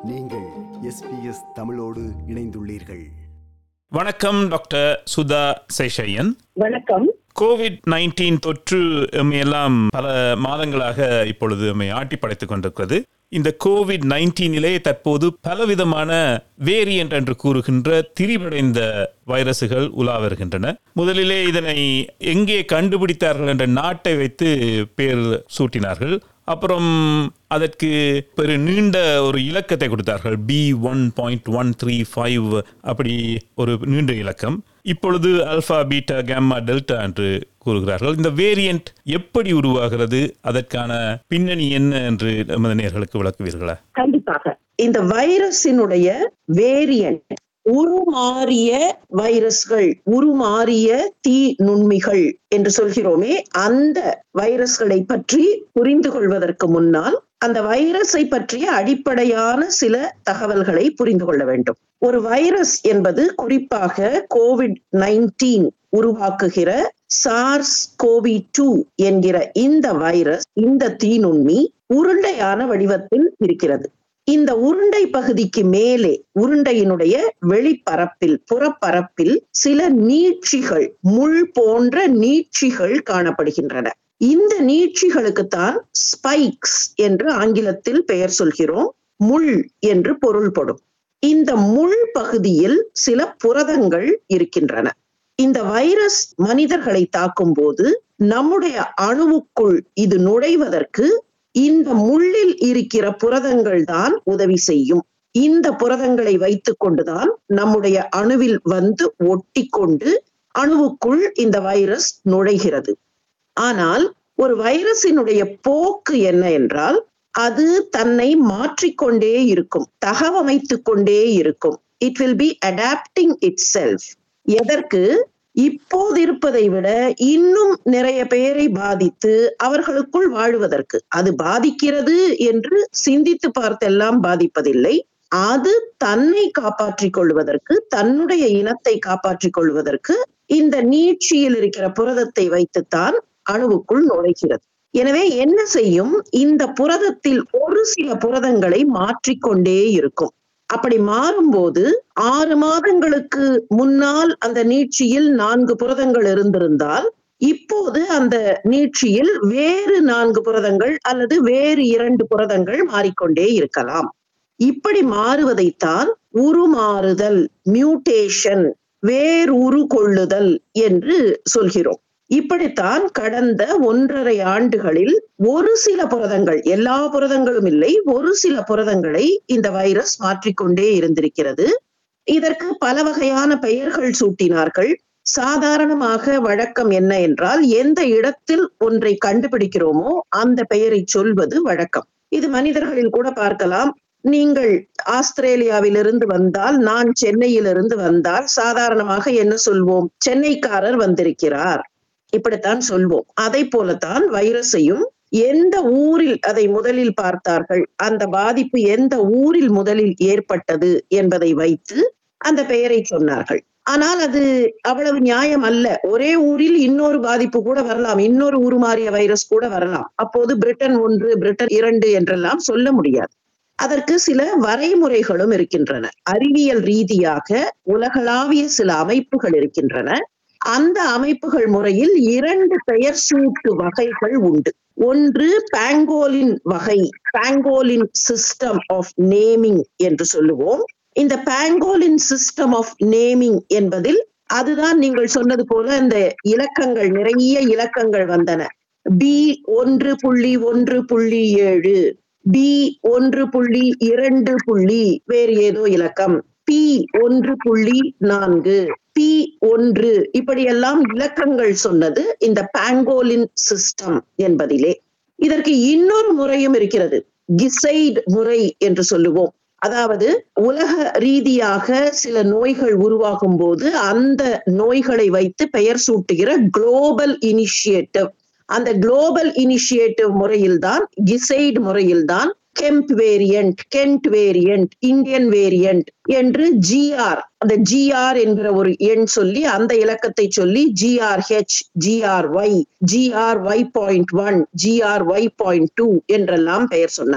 நீங்கள் எஸ்பிஎஸ் தமிழோடு இணைந்துள்ளீர்கள் வணக்கம் டாக்டர் சுதா சேஷையன் வணக்கம் கோவிட் நைன்டீன் தொற்று எம்மையெல்லாம் பல மாதங்களாக இப்பொழுது எம்மை ஆட்டி படைத்துக் கொண்டிருக்கிறது இந்த கோவிட் நைன்டீனிலே தற்போது பலவிதமான வேரியன்ட் என்று கூறுகின்ற திரிவடைந்த வைரசுகள் உலா வருகின்றன முதலிலே இதனை எங்கே கண்டுபிடித்தார்கள் என்ற நாட்டை வைத்து பேர் சூட்டினார்கள் அப்புறம் அதற்கு பெரு நீண்ட ஒரு இலக்கத்தை கொடுத்தார்கள் B one point one three five அப்படி ஒரு நீண்ட இலக்கம் இப்பொழுது அல்பா பீட்டா கேம்மா டெல்டா என்று கூறுகிறார்கள் இந்த வேரியன்ட் எப்படி உருவாகிறது அதற்கான பின்னணி என்ன என்று நமது நேர்களுக்கு விளக்குவீர்களா கண்டிப்பாக இந்த வைரஸினுடைய வேரியன்ட் உருமாறிய வைரஸ்கள் உருமாறிய தீ நுண்மிகள் என்று சொல்கிறோமே அந்த வைரஸ்களை பற்றி புரிந்து கொள்வதற்கு முன்னால் அந்த வைரஸை பற்றிய அடிப்படையான சில தகவல்களை புரிந்து கொள்ள வேண்டும் ஒரு வைரஸ் என்பது குறிப்பாக கோவிட் நைன்டீன் உருவாக்குகிற சார்ஸ் கோவி டூ என்கிற இந்த வைரஸ் இந்த தீநுண்மி உருண்டையான வடிவத்தில் இருக்கிறது இந்த உருண்டை பகுதிக்கு மேலே உருண்டையினுடைய வெளிப்பரப்பில் புறப்பரப்பில் சில நீட்சிகள் முள் போன்ற நீட்சிகள் காணப்படுகின்றன இந்த நீட்சிகளுக்குத்தான் ஸ்பைக்ஸ் என்று ஆங்கிலத்தில் பெயர் சொல்கிறோம் முள் என்று பொருள்படும் இந்த முள் பகுதியில் சில புரதங்கள் இருக்கின்றன இந்த வைரஸ் மனிதர்களை தாக்கும் போது நம்முடைய அணுவுக்குள் இது நுழைவதற்கு இந்த முள்ளில் இருக்கிற புரதங்கள் தான் உதவி செய்யும் இந்த புரதங்களை வைத்துக் கொண்டுதான் நம்முடைய அணுவில் வந்து ஒட்டி கொண்டு அணுவுக்குள் இந்த வைரஸ் நுழைகிறது ஆனால் ஒரு வைரஸினுடைய போக்கு என்ன என்றால் அது தன்னை மாற்றிக்கொண்டே இருக்கும் தகவமைத்துக் கொண்டே இருக்கும் it will be adapting itself எதற்கு இப்போது இருப்பதை விட இன்னும் நிறைய பேரை பாதித்து அவர்களுக்குள் வாழுவதற்கு அது பாதிக்கிறது என்று சிந்தித்து பார்த்தெல்லாம் பாதிப்பதில்லை அது தன்னை காப்பாற்றிக் கொள்வதற்கு தன்னுடைய இனத்தை காப்பாற்றிக் கொள்வதற்கு இந்த நீட்சியில் இருக்கிற புரதத்தை வைத்துத்தான் அணுவுக்குள் நுழைகிறது எனவே என்ன செய்யும் இந்த புரதத்தில் ஒரு சில புரதங்களை மாற்றிக்கொண்டே இருக்கும் அப்படி மாறும்போது ஆறு மாதங்களுக்கு முன்னால் அந்த நீட்சியில் நான்கு புரதங்கள் இருந்திருந்தால் இப்போது அந்த நீட்சியில் வேறு நான்கு புரதங்கள் அல்லது வேறு இரண்டு புரதங்கள் மாறிக்கொண்டே இருக்கலாம் இப்படி மாறுவதைத்தான் உருமாறுதல் மியூட்டேஷன் வேறுரு கொள்ளுதல் என்று சொல்கிறோம் இப்படித்தான் கடந்த ஒன்றரை ஆண்டுகளில் ஒரு சில புரதங்கள் எல்லா புரதங்களும் இல்லை ஒரு சில புரதங்களை இந்த வைரஸ் மாற்றிக்கொண்டே இருந்திருக்கிறது இதற்கு பல வகையான பெயர்கள் சூட்டினார்கள் சாதாரணமாக வழக்கம் என்ன என்றால் எந்த இடத்தில் ஒன்றை கண்டுபிடிக்கிறோமோ அந்த பெயரை சொல்வது வழக்கம் இது மனிதர்களில் கூட பார்க்கலாம் நீங்கள் ஆஸ்திரேலியாவிலிருந்து வந்தால் நான் சென்னையிலிருந்து வந்தால் சாதாரணமாக என்ன சொல்வோம் சென்னைக்காரர் வந்திருக்கிறார் இப்படித்தான் சொல்வோம் அதை போலத்தான் வைரஸையும் எந்த ஊரில் அதை முதலில் பார்த்தார்கள் அந்த பாதிப்பு எந்த ஊரில் முதலில் ஏற்பட்டது என்பதை வைத்து அந்த பெயரை சொன்னார்கள் ஆனால் அது அவ்வளவு நியாயம் அல்ல ஒரே ஊரில் இன்னொரு பாதிப்பு கூட வரலாம் இன்னொரு உருமாறிய வைரஸ் கூட வரலாம் அப்போது பிரிட்டன் ஒன்று பிரிட்டன் இரண்டு என்றெல்லாம் சொல்ல முடியாது அதற்கு சில வரைமுறைகளும் இருக்கின்றன அறிவியல் ரீதியாக உலகளாவிய சில அமைப்புகள் இருக்கின்றன அந்த அமைப்புகள் முறையில் இரண்டு பெயர் சூட்டு வகைகள் உண்டு ஒன்று பாங்கோலின் வகை பாங்கோலின் சிஸ்டம் ஆஃப் நேமிங் என்று சொல்லுவோம் இந்த பாங்கோலின் சிஸ்டம் ஆஃப் நேமிங் என்பதில் அதுதான் நீங்கள் சொன்னது போல இந்த இலக்கங்கள் நிறைய இலக்கங்கள் வந்தன பி ஒன்று புள்ளி ஒன்று புள்ளி ஏழு பி ஒன்று புள்ளி இரண்டு புள்ளி வேறு ஏதோ இலக்கம் பி ஒன்று புள்ளி நான்கு பி ஒன்று இப்படியெல்லாம் இலக்கங்கள் சொன்னது இந்த பாங்கோலின் சிஸ்டம் என்பதிலே இதற்கு இன்னொரு முறையும் இருக்கிறது கிசைட் முறை என்று சொல்லுவோம் அதாவது உலக ரீதியாக சில நோய்கள் உருவாகும் போது அந்த நோய்களை வைத்து பெயர் சூட்டுகிற குளோபல் இனிஷியேட்டிவ் அந்த குளோபல் இனிஷியேட்டிவ் முறையில்தான் கிசைட் முறையில்தான் Kent variant Kent variant Indian variant என்று ஜிஆர் அந்த ஜிஆர் என்கிற ஒரு எண் சொல்லி அந்த இலக்கத்தை சொல்லி GR H GR Y GR Y point one GR Y point two என்றெல்லாம் பெயர் சொன்னார்கள்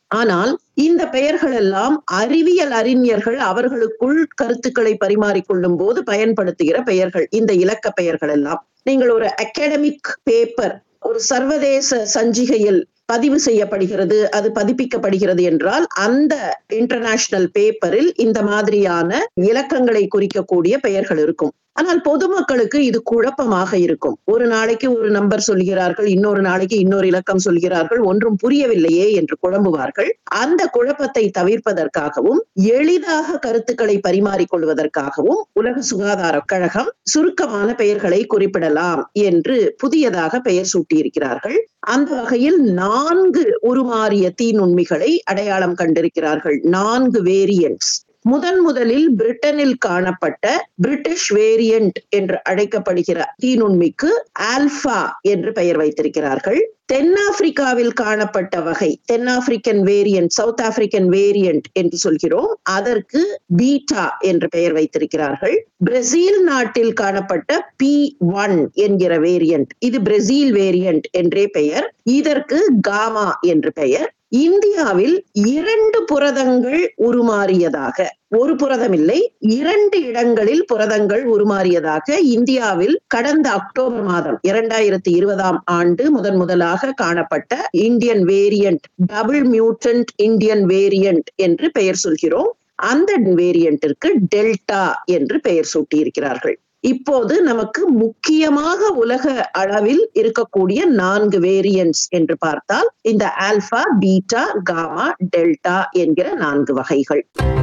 ஆனால் இந்த பெயர்கள் எல்லாம் அறிவியல் அறிஞர்கள் அவர்களுக்குள் கருத்துக்களை பரிமாறிக்கொள்ளும் போது பயன்படுத்துகிற பெயர்கள் இந்த இலக்க பெயர்கள் எல்லாம் நீங்கள் ஒரு அகாடமிக் பேப்பர் ஒரு சர்வதேச சஞ்சிகையில் பதிவு செய்யப்படுகிறது அது பதிப்பிக்கப்படுகிறது என்றால் அந்த இன்டர்நேஷனல் பேப்பரில் இந்த மாதிரியான இலக்கங்களை குறிக்கக்கூடிய பெயர்கள் இருக்கும் ஆனால் பொதுமக்களுக்கு இது குழப்பமாக இருக்கும் ஒரு நாளைக்கு ஒரு நம்பர் சொல்கிறார்கள் இன்னொரு நாளைக்கு இன்னொரு இலக்கம் சொல்கிறார்கள் ஒன்றும் புரியவில்லையே என்று குழம்புவார்கள் அந்த குழப்பத்தை தவிர்ப்பதற்காகவும் எளிதாக கருத்துக்களை பரிமாறிக்கொள்வதற்காகவும் உலக சுகாதார கழகம் சுருக்கமான பெயர்களை குறிப்பிடலாம் என்று புதியதாக பெயர் சூட்டியிருக்கிறார்கள் அந்த வகையில் நான்கு உருமாறிய தீநுண்மிகளை அடையாளம் கண்டிருக்கிறார்கள் நான்கு வேரியன்ட்ஸ் முதன் முதலில் பிரிட்டனில் காணப்பட்ட பிரிட்டிஷ் வேரியன்ட் என்று அழைக்கப்படுகிற தீநுண்மிக்கு ஆல்பா என்று பெயர் வைத்திருக்கிறார்கள் தென்னாப்பிரிக்காவில் காணப்பட்ட வகை தென்னாப்பிரிக்கன் வேரியன்ட் சவுத் ஆப்பிரிக்கன் வேரியன்ட் என்று சொல்கிறோம் அதற்கு பீட்டா என்று பெயர் வைத்திருக்கிறார்கள் பிரேசில் நாட்டில் காணப்பட்ட பி ஒன் என்கிற வேரியன்ட் இது பிரேசில் வேரியன்ட் என்றே பெயர் இதற்கு காமா என்று பெயர் இந்தியாவில் இரண்டு புரதங்கள் உருமாறியதாக ஒரு புரதம் இல்லை இரண்டு இடங்களில் புரதங்கள் உருமாறியதாக இந்தியாவில் கடந்த அக்டோபர் மாதம் இரண்டாயிரத்தி இருபதாம் ஆண்டு முதன் முதலாக காணப்பட்ட Indian variant double mutant Indian variant என்று பெயர் சொல்கிறோம் அந்த வேரியன்ட்டிற்கு டெல்டா என்று பெயர் சூட்டியிருக்கிறார்கள் இப்போது நமக்கு முக்கியமாக உலக அளவில் இருக்கக்கூடிய நான்கு வேரியன்ட்ஸ் என்று பார்த்தால் இந்த ஆல்பா பீட்டா காமா டெல்டா என்கிற நான்கு வகைகள்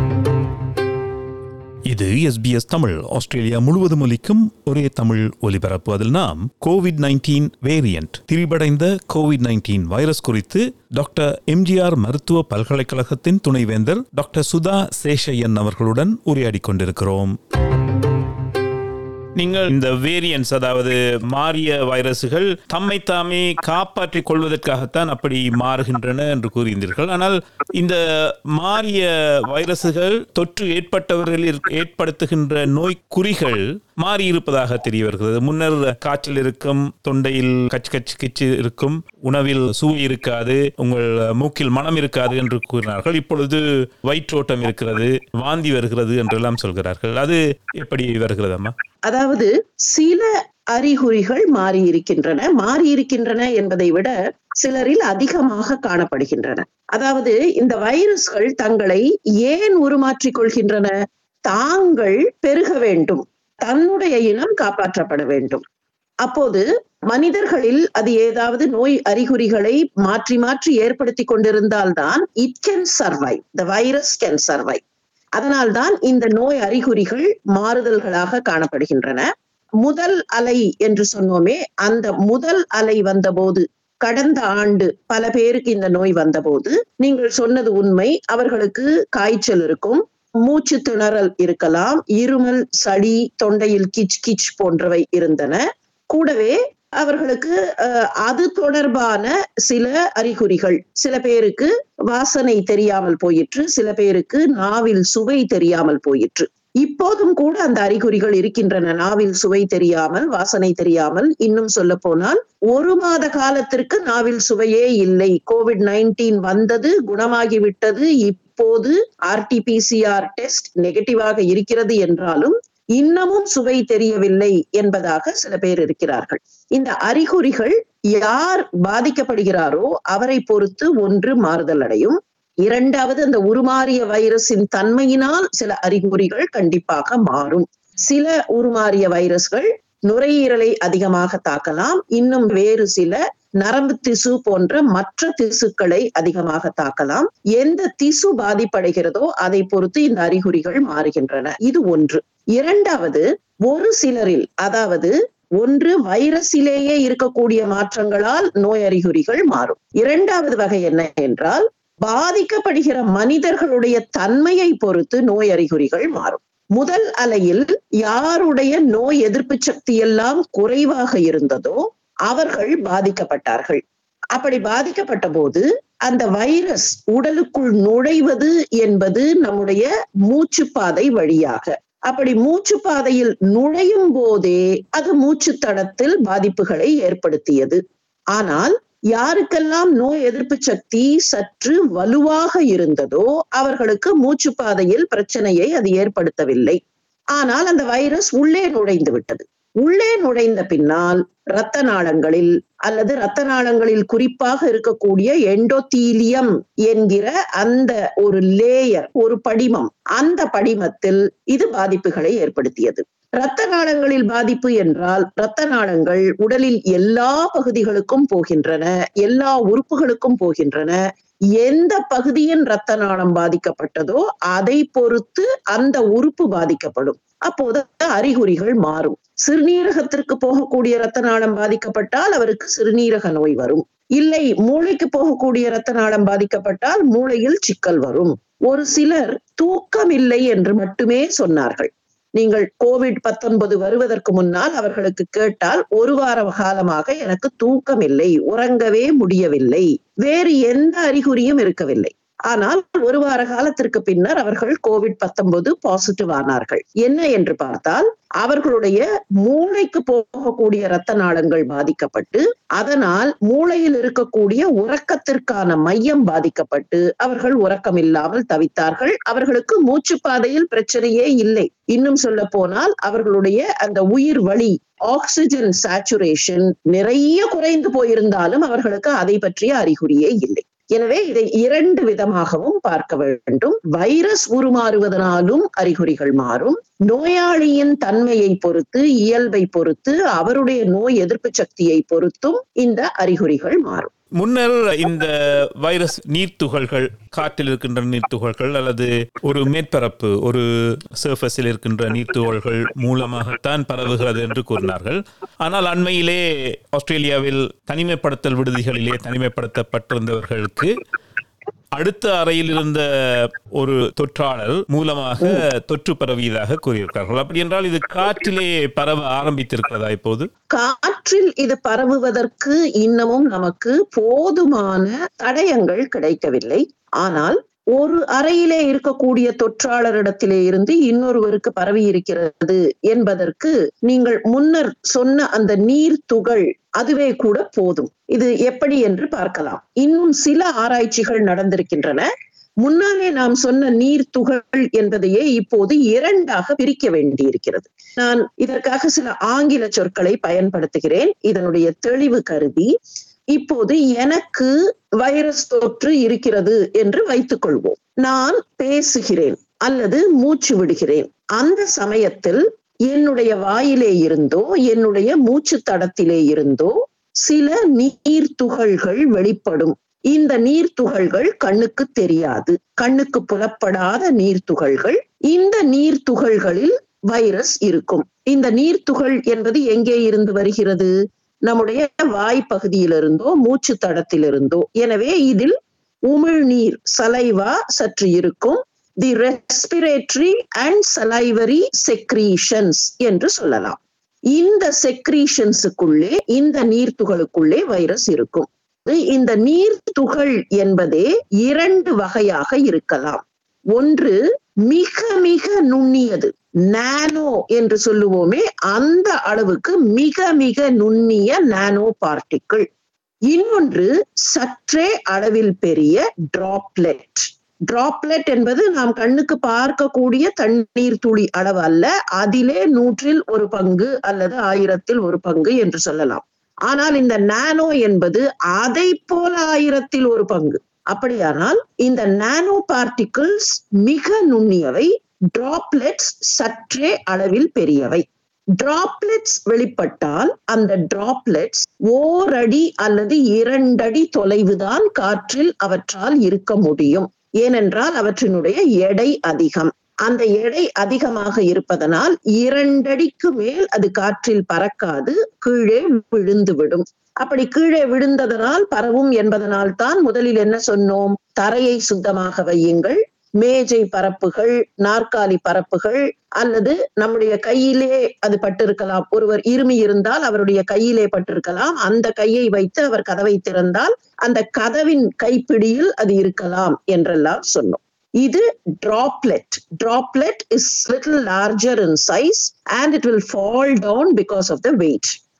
இது எஸ்பிஎஸ் தமிழ் ஆஸ்திரேலியா முழுவதும் ஒலிக்கும் ஒரே தமிழ் ஒலிபரப்பு அதில் நாம் கோவிட் நைன்டீன் வேரியன்ட் திரிபடைந்த கோவிட் நைன்டீன் வைரஸ் குறித்து டாக்டர் எம்ஜிஆர் மருத்துவ பல்கலைக்கழகத்தின் துணைவேந்தர் டாக்டர் சுதா சேஷையன் அவர்களுடன் உரையாடிக் கொண்டிருக்கிறோம் நீங்கள் இந்த வேரியன்ஸ் அதாவது மாறிய வைரசுகள் தம்மை தாமே காப்பாற்றிக் கொள்வதற்காகத்தான் அப்படி மாறுகின்றன என்று கூறியிருந்தீர்கள் ஆனால் இந்த மாறிய வைரசுகள் தொற்று ஏற்பட்டவர்களில் ஏற்படுத்துகின்ற நோய் குறிகள் மாறி இருப்பதாக தெரிய வருகிறது முன்னர் காய்ச்சல் இருக்கும் தொண்டையில் கச்சு கச்சு கிச்சு இருக்கும் உணவில் சுவை இருக்காது உங்கள் மூக்கில் மனம் இருக்காது என்று கூறினார்கள் இப்பொழுது வயிற்றோட்டம் இருக்கிறது வாந்தி வருகிறது என்றெல்லாம் சொல்கிறார்கள் அது எப்படி வருகிறது அம்மா அதாவது சில அறிகுறிகள் மாறி இருக்கின்றன மாறி இருக்கின்றன என்பதை விட சிலரில் அதிகமாக காணப்படுகின்றன அதாவது இந்த வைரஸ்கள் தங்களை ஏன் உருமாற்றிக் கொள்கின்றன தாங்கள் பெருக வேண்டும் தன்னுடைய இனம் காப்பாற்றப்பட வேண்டும் அப்போது மனிதர்களில் அது ஏதாவது நோய் அறிகுறிகளை மாற்றி மாற்றி ஏற்படுத்தி கொண்டிருந்தால்தான் it can survive the virus can survive அதனால்தான் இந்த நோய் அறிகுறிகள் மாறுதல்களாக காணப்படுகின்றன முதல் அலை என்று சொன்னோமே அந்த முதல் அலை வந்தபோது கடந்த ஆண்டு பல பேருக்கு இந்த நோய் வந்தபோது நீங்கள் சொன்னது உண்மை அவர்களுக்கு காய்ச்சல் இருக்கும் மூச்சு திணறல் இருக்கலாம் இருமல் சளி தொண்டையில் கிச் கிச் போன்றவை இருந்தன கூடவே அவர்களுக்கு அது தொடர்பான சில அறிகுறிகள் சில பேருக்கு வாசனை தெரியாமல் போயிற்று சில பேருக்கு நாவில் சுவை தெரியாமல் போயிற்று இப்போதும் கூட அந்த அறிகுறிகள் இருக்கின்றன நாவில் சுவை தெரியாமல் வாசனை தெரியாமல் இன்னும் சொல்ல போனால் ஒரு மாத காலத்திற்கு நாவில் சுவையே இல்லை கோவிட் நைன்டீன் வந்தது குணமாகிவிட்டது இப்போது ஆர்டிபிசிஆர் டெஸ்ட் நெகட்டிவாக இருக்கிறது என்றாலும் இன்னமும் சுவை தெரியவில்லை என்பதாக சில பேர் இருக்கிறார்கள் இந்த அறிகுறிகள் யார் பாதிக்கப்படுகிறாரோ அவரை பொறுத்து ஒன்று மாறுதல் அடையும் இரண்டாவது அந்த உருமாறிய வைரஸின் தன்மையினால் சில அறிகுறிகள் கண்டிப்பாக மாறும் சில உருமாறிய வைரஸ்கள் நுரையீரலை அதிகமாக தாக்கலாம் இன்னும் வேறு சில நரம்பு திசு போன்ற மற்ற திசுக்களை அதிகமாக தாக்கலாம் எந்த திசு பாதிப்படைகிறதோ அதை பொறுத்து இந்த அறிகுறிகள் மாறுகின்றன இது ஒன்று இரண்டாவது ஒரு சிலரில் அதாவது ஒன்று வைரஸிலேயே இருக்கக்கூடிய மாற்றங்களால் நோய் அறிகுறிகள் மாறும் இரண்டாவது வகை என்ன என்றால் பாதிக்கப்படுகிற மனிதர்களுடைய தன்மையை பொறுத்து நோய் அறிகுறிகள் மாறும் முதல் அலையில் யாருடைய நோய் எதிர்ப்பு சக்தி எல்லாம் குறைவாக இருந்ததோ அவர்கள் பாதிக்கப்பட்டார்கள் அப்படி பாதிக்கப்பட்ட போது அந்த வைரஸ் உடலுக்குள் நுழைவது என்பது நம்முடைய மூச்சுப்பாதை வழியாக அப்படி மூச்சு பாதையில் நுழையும் போதே அது மூச்சு தடத்தில் பாதிப்புகளை ஏற்படுத்தியது ஆனால் யாருக்கெல்லாம் நோய் எதிர்ப்பு சக்தி சற்று வலுவாக இருந்ததோ அவர்களுக்கு மூச்சு பாதையில் பிரச்சனையை அது ஏற்படுத்தவில்லை ஆனால் அந்த வைரஸ் உள்ளே நுழைந்து விட்டது உள்ளே நுழைந்த பின்னால் இரத்த நாளங்களில் அல்லது இரத்த நாளங்களில் குறிப்பாக இருக்கக்கூடிய எண்டோதீலியம் என்கிற அந்த ஒரு லேயர் ஒரு படிமம் அந்த படிமத்தில் இது பாதிப்புகளை ஏற்படுத்தியது இரத்த நாளங்களில் பாதிப்பு என்றால் இரத்த நாளங்கள் உடலில் எல்லா பகுதிகளுக்கும் போகின்றன எல்லா உறுப்புகளுக்கும் போகின்றன எந்த பகுதியின் இரத்த நாளம் பாதிக்கப்பட்டதோ அதை பொறுத்து அந்த உறுப்பு பாதிக்கப்படும் அப்போது அறிகுறிகள் மாறும் சிறுநீரகத்திற்கு போகக்கூடிய இரத்த நாளம் பாதிக்கப்பட்டால் அவருக்கு சிறுநீரக நோய் வரும் இல்லை மூளைக்கு போகக்கூடிய இரத்த நாளம் பாதிக்கப்பட்டால் மூளையில் சிக்கல் வரும் ஒரு சிலர் தூக்கம் இல்லை என்று மட்டுமே சொன்னார்கள் நீங்கள் கோவிட் பத்தொன்பது வருவதற்கு முன்னால் அவர்களுக்கு கேட்டால் ஒரு வார காலமாக எனக்கு தூக்கம் இல்லை உறங்கவே முடியவில்லை வேறு எந்த அறிகுறியும் இருக்கவில்லை ஆனால் ஒரு வார காலத்திற்கு பின்னர் அவர்கள் கோவிட் பத்தொன்பது பாசிட்டிவ் ஆனார்கள் என்ன என்று பார்த்தால் அவர்களுடைய மூளைக்கு போகக்கூடிய இரத்த நாளங்கள் பாதிக்கப்பட்டு அதனால் மூளையில் இருக்கக்கூடிய உறக்கத்திற்கான மையம் பாதிக்கப்பட்டு அவர்கள் உறக்கம் இல்லாமல் தவித்தார்கள் அவர்களுக்கு மூச்சு பாதையில் பிரச்சனையே இல்லை இன்னும் சொல்ல போனால் அவர்களுடைய அந்த உயிர் வழி ஆக்சிஜன் சேச்சுரேஷன் நிறைய குறைந்து போயிருந்தாலும் அவர்களுக்கு அதை பற்றிய அறிகுறியே இல்லை எனவே இதை இரண்டு விதமாகவும் பார்க்க வேண்டும் வைரஸ் உருமாறுவதனாலும் அறிகுறிகள் மாறும் நோயாளியின் தன்மையை பொறுத்து இயல்பை பொறுத்து அவருடைய நோய் எதிர்ப்பு சக்தியை பொறுத்தும் இந்த அறிகுறிகள் மாறும் முன்னர் இந்த வைரஸ் நீர்த்துகள்கள் காற்றில் இருக்கின்ற நீர்த்துகள்கள் அல்லது ஒரு மேற்பரப்பு ஒரு சர்ஃபஸில் இருக்கின்ற நீர்த்துகள்கள் மூலமாகத்தான் பரவுகிறது என்று கூறினார்கள் ஆனால் அண்மையிலே ஆஸ்திரேலியாவில் தனிமைப்படுத்தல் விடுதிகளிலே தனிமைப்படுத்தப்பட்டிருந்தவர்களுக்கு அடுத்த அறையில் இருந்த ஒரு தொற்றாளர் மூலமாக தொற்று பரவியதாக கூறியிருக்கிறார்கள் அப்படி என்றால் இது காற்றிலே பரவ ஆரம்பித்திருக்கிறதா இப்போது காற்றில் இது பரவுவதற்கு இன்னமும் நமக்கு போதுமான தடயங்கள் கிடைக்கவில்லை ஆனால் ஒரு அறையிலே இருக்கக்கூடிய தொற்றாளரிடத்திலே இருந்து இன்னொருவருக்கு பரவி இருக்கிறது என்பதற்கு நீங்கள் முன்னர் சொன்ன அந்த நீர் துகள் அதுவே கூட போதும் இது எப்படி என்று பார்க்கலாம் இன்னும் சில ஆராய்ச்சிகள் நடந்திருக்கின்றன முன்னாலே நாம் சொன்ன நீர் துகள் என்பதையே இப்போது இரண்டாக பிரிக்க வேண்டியிருக்கிறது நான் இதற்காக சில ஆங்கில சொற்களை பயன்படுத்துகிறேன் இதனுடைய தெளிவு கருதி இப்போது எனக்கு வைரஸ் தொற்று இருக்கிறது என்று வைத்துக் கொள்வோம் நான் பேசுகிறேன் அல்லது மூச்சு விடுகிறேன் அந்த சமயத்தில் என்னுடைய வாயிலே இருந்தோ என்னுடைய மூச்சு தடத்திலே இருந்தோ சில நீர் துகள்கள் வெளிப்படும் இந்த நீர் துகள்கள் கண்ணுக்கு தெரியாது கண்ணுக்கு புலப்படாத நீர் துகள்கள் இந்த நீர் துகள்களில் வைரஸ் இருக்கும் இந்த நீர் துகள் என்பது எங்கே இருந்து வருகிறது நம்முடைய வாய் பகுதியிலிருந்தோ மூச்சு தடத்திலிருந்தோ எனவே இதில் உமிழ்நீர் சலைவா சற்று இருக்கும் the respiratory and salivary secretions என்று சொல்லலாம் இந்த செக்ரீஷன்ஸுக்குள்ளே இந்த நீர்த்துகளுக்குள்ளே வைரஸ் இருக்கும் இந்த நீர் துகள் என்பதே இரண்டு வகையாக இருக்கலாம் ஒன்று மிக மிக நுண்ணியது நானோ என்று சொல்லுவோமே அந்த அளவுக்கு மிக மிக நுண்ணிய நானோ பார்ட்டிக்கிள் இன்னொன்று சற்றே அளவில் பெரிய டிராப்லெட் டிராப்லெட் என்பது நாம் கண்ணுக்கு பார்க்கக்கூடிய தண்ணீர் துளி அளவு அல்ல அதிலே நூற்றில் ஒரு பங்கு அல்லது ஆயிரத்தில் ஒரு பங்கு என்று சொல்லலாம் ஆனால் இந்த நானோ என்பது அதை போல ஆயிரத்தில் ஒரு பங்கு அப்படியானால் இந்த நானோ பார்ட்டிகிள்ஸ் மிக நுண்ணியவை டிராப்லெட்ஸ் சற்றே அளவில் பெரியவை டிராப்லெட்ஸ் வெளிப்பட்டால் அந்த டிராப்லெட்ஸ் ஓரடி அல்லது இரண்டடி தொலைவுதான் காற்றில் அவற்றால் இருக்க முடியும் ஏனென்றால் அவற்றினுடைய எடை அதிகம் அந்த எடை அதிகமாக இருப்பதனால் இரண்டடிக்கு மேல் அது காற்றில் பறக்காது கீழே விழுந்து விடும் அப்படி கீழே விழுந்ததனால் பரவும் என்பதனால் தான் முதலில் என்ன சொன்னோம் தரையை சுத்தமாக வையுங்கள் மேஜை பரப்புகள் நாற்காலி பரப்புகள் அல்லது நம்முடைய கையிலே அது பட்டிருக்கலாம் ஒருவர் இருமி இருந்தால் அவருடைய கையிலே பட்டிருக்கலாம் அந்த கையை வைத்து அவர் கதவை திறந்தால் அந்த கதவின் கைப்பிடியில் அது இருக்கலாம் என்றெல்லாம் சொன்னோம் இது droplet droplet is little larger in size and it will fall down because of the weight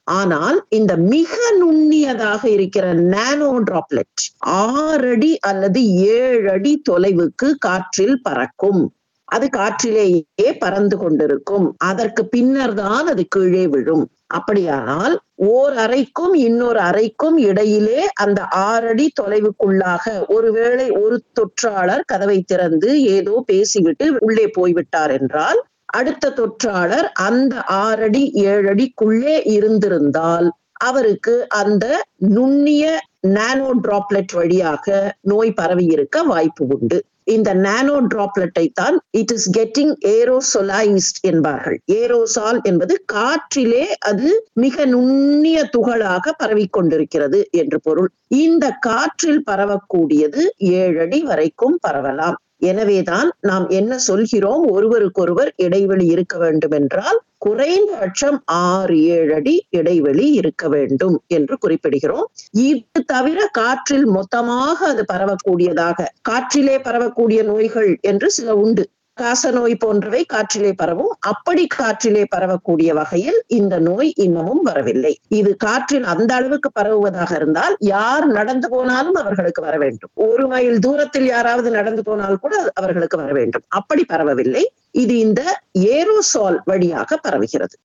ஆனால் இந்த மிக நுண்ணியதாக இருக்கிற நானோ டிராப்லெட் ஆறடி அல்லது ஏழு அடி தொலைவுக்கு காற்றில் பறக்கும் அது காற்றிலேயே பறந்து கொண்டிருக்கும் அதற்கு பின்னர் தான் அது கீழே விழும் அப்படியானால் ஓர் அறைக்கும் இன்னொரு அறைக்கும் இடையிலே அந்த ஆறடி தொலைவுக்குள்ளாக ஒருவேளை ஒரு தொற்றாளர் கதவை திறந்து ஏதோ பேசிவிட்டு உள்ளே போய்விட்டார் என்றால் அடுத்த தொற்றாளர் அந்த ஆறடி ஏழடிக்குள்ளே இருந்திருந்தால் அவருக்கு அந்த நுண்ணிய நானோ டிராப்லெட் வழியாக நோய் பரவி இருக்க வாய்ப்பு உண்டு இந்த நானோ டிராப்லெட்டை தான் இட் இஸ் கெட்டிங் ஏரோசோலைஸ்ட் என்பார்கள் ஏரோசால் என்பது காற்றிலே அது மிக நுண்ணிய துகளாக பரவிக் கொண்டிருக்கிறது என்று பொருள் இந்த காற்றில் பரவக்கூடியது ஏழடி வரைக்கும் பரவலாம் எனவேதான் நாம் என்ன சொல்கிறோம் ஒருவருக்கொருவர் இடைவெளி இருக்க வேண்டும் என்றால் குறைந்தபட்சம் ஆறு ஏழு அடி இடைவெளி இருக்க வேண்டும் என்று குறிப்பிடுகிறோம் இது தவிர காற்றில் மொத்தமாக அது பரவக்கூடியதாக காற்றிலே பரவக்கூடிய நோய்கள் என்று சில உண்டு காசநோய் போன்றவை காற்றிலே பரவும் அப்படி காற்றிலே பரவக்கூடிய வகையில் இந்த நோய் இன்னமும் வரவில்லை இது காற்றில் அந்த அளவுக்கு பரவுவதாக இருந்தால் யார் நடந்து போனாலும் அவர்களுக்கு வர வேண்டும் ஒரு மைல் தூரத்தில் யாராவது நடந்து போனால் கூட அவர்களுக்கு வர வேண்டும் அப்படி பரவவில்லை இது இந்த ஏரோசால் வழியாக பரவுகிறது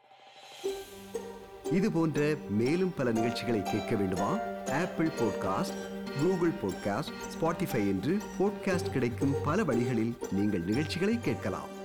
இது போன்ற மேலும் பல நிகழ்ச்சிகளை கேட்க வேண்டுமா Apple podcast Google podcast Spotify என்று பாட்காஸ்ட் கிடைக்கும் பல வழிகளில் நீங்கள் நிகழ்ச்சிகளை கேட்கலாம்